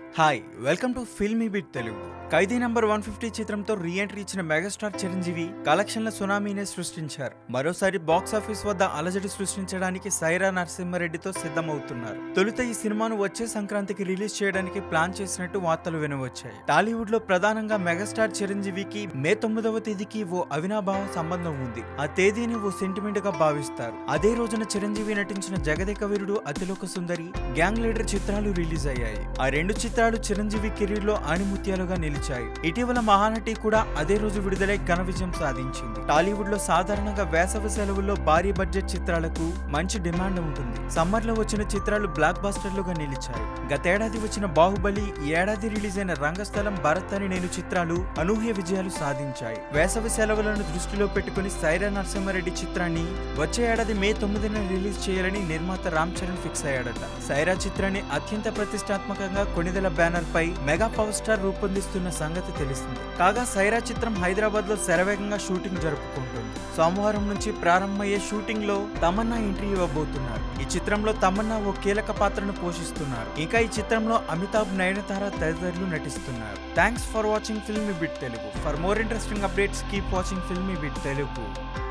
hi welcome to Filmy Bit Telugu Khaidi number one fifty చిత్రంతో re entry ఇచ్చిన megastar Chiranjeevi కలెక్షన్ల సునామీనే సృష్టించారు మరోసారి బాక్స్ ఆఫీస్ వద్ద అలజడి సృష్టించడానికి సైరా నరసింహారెడ్డితో సిద్ధమవుతున్నారు తొలుత ఈ సినిమాను వచ్చే సంక్రాంతికి రిలీజ్ చేయడానికి ప్లాన్ చేసినట్టు వార్తలు వినవచ్చాయి టాలీవుడ్ లో ప్రధానంగా మెగాస్టార్ చిరంజీవికి మే తొమ్మిదవ తేదీకి ఓ అవినాభావ సంబంధం ఉంది ఆ తేదీని ఓ సెంటిమెంట్ గా భావిస్తారు అదే రోజున చిరంజీవి నటించిన జగదేక వీరుడు అతిలోక సుందరి గ్యాంగ్ లీడర్ చిత్రాలు రిలీజ్ అయ్యాయి ఆ రెండు చిత్రాలు చిరంజీవి కెరీర్ లో ఆణిముత్యాలుగా నిలిచాయి ఇటీవల మహానటి కూడా అదే రోజు విడుదలై ఘన విజయం సాధించింది టాలీవుడ్ లో సాధారణంగా వేసవి సెలవుల్లో భారీ బడ్జెట్ చిత్రాలకు మంచి డిమాండ్ ఉంటుంది సమ్మర్ లో వచ్చిన చిత్రాలు బ్లాక్ బాస్టర్లుగా నిలిచాయి గతేడాది వచ్చిన బాహుబలి ఈ ఏడాది రిలీజ్ అయిన రంగస్థలం భరత్ అని నేను చిత్రాలు అనూహ్య విజయాలు సాధించాయి వేసవి సెలవులను దృష్టిలో పెట్టుకుని సైరా నరసింహారెడ్డి చిత్రాన్ని వచ్చే ఏడాది మే తొమ్మిదిన రిలీజ్ చేయాలని నిర్మాత రామ్ చరణ్ ఫిక్స్ అయ్యాడట సైరా చిత్రాన్ని అత్యంత ప్రతిష్టాత్మకంగా కొణిదెల బ్యానర్ పై మెగా పవర్ స్టార్ రూపొందిస్తున్న సంగతి తెలిసింది కాగా సైరా చిత్రం హైదరాబాద్ లో శరవేగంగా షూటింగ్ జరుపుకుంటుంది సోమవారం నుంచి ప్రారంభమయ్యే షూటింగ్ లో తమన్నా ఎంట్రీ ఇవ్వబోతున్నారు ఈ చిత్రంలో తమన్నా ఓ కీలక పాత్రను పోషిస్తున్నారు ఇంకా ఈ చిత్రంలో అమితాబ్ నయనతార తదితరులు నటిస్తున్నారు thanks for watching Filmy Bit Telugu for more interesting updates keep watching Filmy Bit Telugu